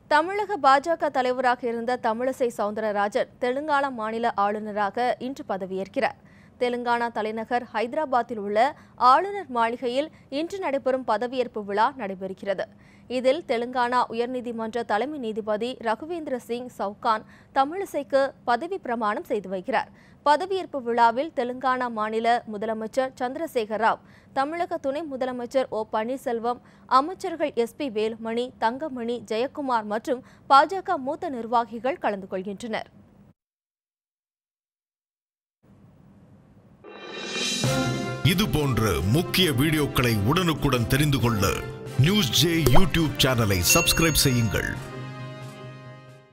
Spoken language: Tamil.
தமிழக பாஜக தலைவராக இருந்த தமிழிசை சவுந்தரராஜன் தெலுங்கானா மாநில ஆளுநராக இன்று பதவியேற்கிறார் தெலுங்கானா தலைநகர் ஹைதராபாத்தில் உள்ள ஆளுநர் மாளிகையில் இன்று நடைபெறும் பதவியேற்பு விழா நடைபெறுகிறது இதில் தெலுங்கானா உயர்நீதிமன்ற தலைமை நீதிபதி ரகுவேந்திர சிங் சவுகான் தமிழிசைக்கு பதவி பிரமாணம் செய்து வைக்கிறார் பதவியேற்பு விழாவில் தெலுங்கானா மாநில முதலமைச்சர் சந்திரசேகர் ராவ் தமிழக துணை முதலமைச்சர் ஓ பன்னீர்செல்வம் அமைச்சர்கள் எஸ் பி வேலுமணி தங்கமணி ஜெயக்குமார் மற்றும் பாஜக மூத்த நிர்வாகிகள் கலந்து கொள்கின்றனர் இது போன்ற முக்கிய வீடியோக்களை உடனுக்குடன் தெரிந்து கொள்ள நியூஸ் ஜே யூடியூப் சேனலை சப்ஸ்கிரைப் செய்யுங்கள்